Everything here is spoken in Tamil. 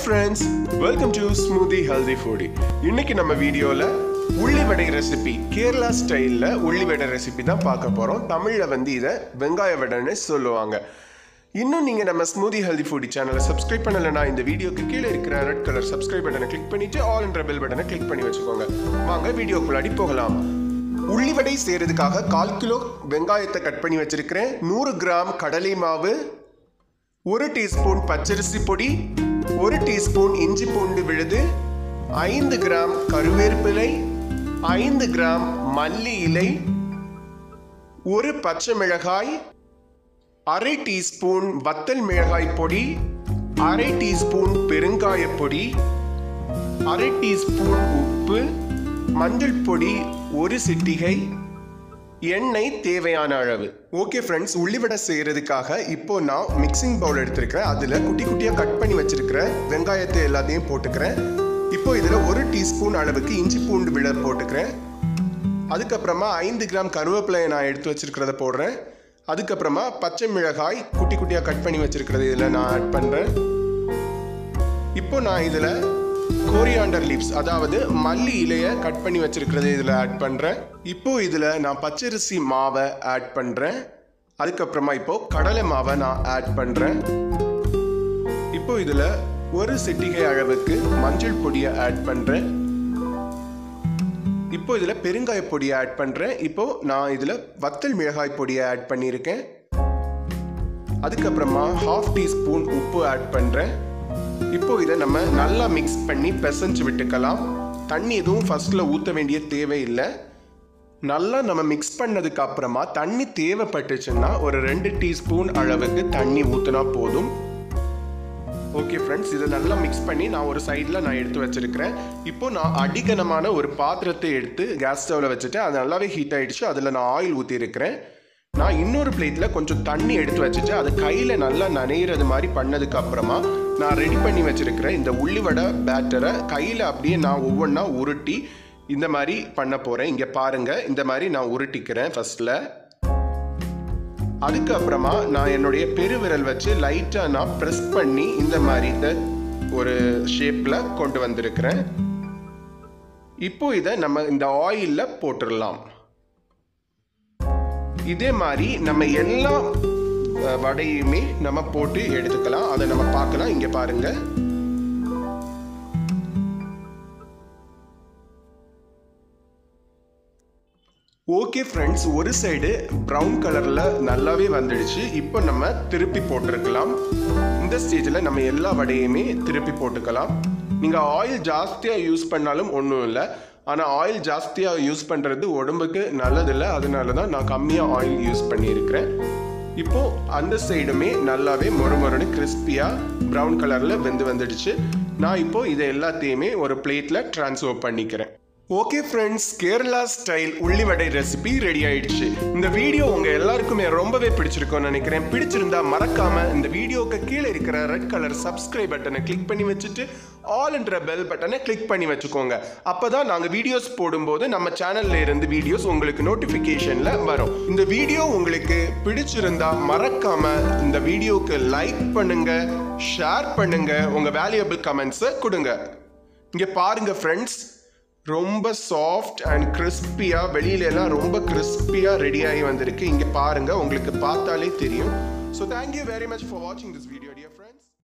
friends welcome to smoothie healthy foodie இன்னைக்கு நம்ம வீடியோவில் உள்ளிவடை ரெசிபி கேரளா ஸ்டைலில் உள்ளிவடை ரெசிபி தான் பார்க்க போகிறோம் தமிழில் வந்து இதை வெங்காய வடைன்னு சொல்லுவாங்க இன்னும் நீங்கள் நம்ம ஸ்மூதி ஹெல்தி ஃபுடி சேனலை சப்ஸ்கிரைப் பண்ணலைன்னா இந்த வீடியோக்கு கீழே இருக்கிற ரெட் கலர் சப்ஸ்கிரைப் பட்டனை கிளிக் பண்ணிட்டு ஆல் என்ற பெல் பட்டனை கிளிக் பண்ணி வச்சுக்கோங்க வாங்க வீடியோக்குள்ளாடி போகலாம் உள்ளிவடை செய்கிறதுக்காக கால் கிலோ வெங்காயத்தை கட் பண்ணி வச்சிருக்கிறேன் நூறு கிராம் கடலை மாவு ஒரு டீஸ்பூன் பச்சரிசி பொடி ஒரு டீஸ்பூன் இஞ்சி பூண்டு விழுது ஐந்து கிராம் கருவேப்பிலை ஐந்து கிராம் மல்லி இலை ஒரு பச்சை மிளகாய் அரை டீஸ்பூன் வத்தல் மிளகாய் பொடி அரை டீஸ்பூன் பெருங்காய பொடி அரை டீஸ்பூன் உப்பு மஞ்சள் பொடி ஒரு சிட்டிகை எண்ணெய் தேவையான அளவு ஓகே ஃப்ரெண்ட்ஸ் உள்ளிவடை செய்கிறதுக்காக இப்போ நான் மிக்சிங் பவுல் எடுத்திருக்கிறேன் அதில் குட்டி குட்டியாக கட் பண்ணி வச்சிருக்கிற வெங்காயத்தை எல்லாத்தையும் போட்டுக்கிறேன் இப்போ இதில் ஒரு டீஸ்பூன் அளவுக்கு இஞ்சி பூண்டு விழ போட்டுக்கிறேன் அதுக்கப்புறமா ஐந்து கிராம் கருவேப்பிலையை நான் எடுத்து வச்சிருக்கிறத போடுறேன் அதுக்கப்புறமா பச்சை மிளகாய் குட்டி குட்டியாக கட் பண்ணி வச்சிருக்கிறது இதில் நான் ஆட் பண்ணுறேன் இப்போ நான் இதில் கோரியாண்டர் லீவ்ஸ் அதாவது மல்லி இலையை கட் பண்ணி வச்சிருக்கிறது இதில் ஆட் பண்ணுறேன் இப்போ இதில் நான் பச்சரிசி மாவை ஆட் பண்ணுறேன் அதுக்கப்புறமா இப்போ கடலை மாவை நான் ஆட் பண்ணுறேன் இப்போ இதில் ஒரு சிட்டிகை அளவுக்கு மஞ்சள் பொடியை ஆட் பண்ணுறேன் இப்போ இதில் பெருங்காய பொடியை ஆட் பண்ணுறேன் இப்போ நான் இதில் வத்தல் மிளகாய் பொடியை ஆட் பண்ணியிருக்கேன் அதுக்கப்புறமா ஹாஃப் டீஸ்பூன் உப்பு ஆட் பண்ணுறேன் இப்போ இதை நம்ம நல்லா மிக்ஸ் பண்ணி பிசைஞ்சு விட்டுக்கலாம் தண்ணி எதுவும் ஃபர்ஸ்ட்ல ஊற்ற வேண்டிய தேவையில்லை நல்லா நம்ம மிக்ஸ் பண்ணதுக்கு அப்புறமா தண்ணி தேவைப்பட்டுச்சுன்னா ஒரு ரெண்டு டீஸ்பூன் அளவுக்கு தண்ணி ஊற்றினா போதும் ஓகே ஃப்ரெண்ட்ஸ் இதை நல்லா மிக்ஸ் பண்ணி நான் ஒரு சைடில் நான் எடுத்து வச்சிருக்கிறேன் இப்போ நான் அடிக்கனமான ஒரு பாத்திரத்தை எடுத்து கேஸ் ஸ்டவ்வில் வச்சுட்டு அது நல்லாவே ஹீட் ஆயிடுச்சு அதில் நான் ஆயில் ஊற்றிருக்கிறேன் நான் இன்னொரு பிளேட்டில் கொஞ்சம் தண்ணி எடுத்து வச்சுட்டு அது கையில் நல்லா நனையிறது மாதிரி பண்ணதுக்கு அப்புறமா நான் ரெடி பண்ணி வச்சிருக்கிற இந்த உள்ளிவடை பேட்டரை கையில் அப்படியே நான் ஒவ்வொன்றா உருட்டி இந்த மாதிரி பண்ண போகிறேன் இங்கே பாருங்கள் இந்த மாதிரி நான் உருட்டிக்கிறேன் ஃபர்ஸ்ட்டில் அதுக்கப்புறமா நான் என்னுடைய பெருவிரல் வச்சு லைட்டாக நான் ப்ரெஸ் பண்ணி இந்த மாதிரி இந்த ஒரு ஷேப்பில் கொண்டு வந்திருக்கிறேன் இப்போ இதை நம்ம இந்த ஆயிலில் போட்டுடலாம் இதே மாதிரி நம்ம எல்லா அஹ், வடையுமே நம்ம போட்டு எடுத்துக்கலாம் அதை நம்ம பார்க்கலாம் இங்கே பாருங்க ஓகே ஃப்ரெண்ட்ஸ் ஒரு சைடு ப்ரௌன் கலரில் நல்லாவே வந்துடுச்சு இப்போ நம்ம திருப்பி போட்டிருக்கலாம் இந்த ஸ்டேஜில் நம்ம எல்லா வடையுமே திருப்பி போட்டுக்கலாம் நீங்கள் ஆயில் ஜாஸ்தியாக யூஸ் பண்ணாலும் ஒன்றும் இல்லை ஆனால் ஆயில் ஜாஸ்தியாக யூஸ் பண்ணுறது உடம்புக்கு நல்லதில்லை அதனால தான் நான் கம்மியாக ஆயில் யூஸ் பண்ணியிருக்கிறேன் இப்போ அந்த சைடுமே நல்லாவே மொறுமொறுன்னு கிறிஸ்பியாக ப்ரௌன் கலரில் வெந்து வந்துடுச்சு நான் இப்போ இதை எல்லாத்தையுமே ஒரு பிளேட்டில் ட்ரான்ஸ்ஃபர் பண்ணிக்கிறேன் ஓகே ஃப்ரெண்ட்ஸ் கேரளா ஸ்டைல் உள்ளிவடை ரெசிபி ரெடி ஆயிடுச்சு இந்த வீடியோ உங்க எல்லாருக்குமே ரொம்பவே பிடிச்சிருக்கும்னு நினைக்கிறேன் பிடிச்சிருந்தா மறக்காம இந்த வீடியோக்கு கீழே இருக்கிற ரெட் கலர் சப்ஸ்கிரைப் பட்டனை கிளிக் பண்ணி வச்சுட்டு ஆல் என்ற பெல் பட்டனை கிளிக் பண்ணி வச்சுக்கோங்க அப்பதான் நாங்க வீடியோஸ் போடும்போது நம்ம சேனல்ல இருந்து வீடியோஸ் உங்களுக்கு நோட்டிபிகேஷன்ல வரும் இந்த வீடியோ உங்களுக்கு பிடிச்சிருந்தா மறக்காம இந்த வீடியோக்கு லைக் பண்ணுங்க ஷேர் பண்ணுங்க உங்க வேல்யூபிள் கமெண்ட்ஸை கொடுங்க இங்க பாருங்க ஃப்ரெண்ட்ஸ் ரொம்ப சாஃப்ட் அண்ட் கிறிஸ்பியாக வெளியில எல்லாம் ரொம்ப கிறிஸ்பியாக ரெடி ஆகி வந்திருக்கு இங்கே பாருங்க உங்களுக்கு பார்த்தாலே தெரியும் so thank you very much for வாட்சிங் திஸ் வீடியோ டியர் ஃப்ரெண்ட்ஸ்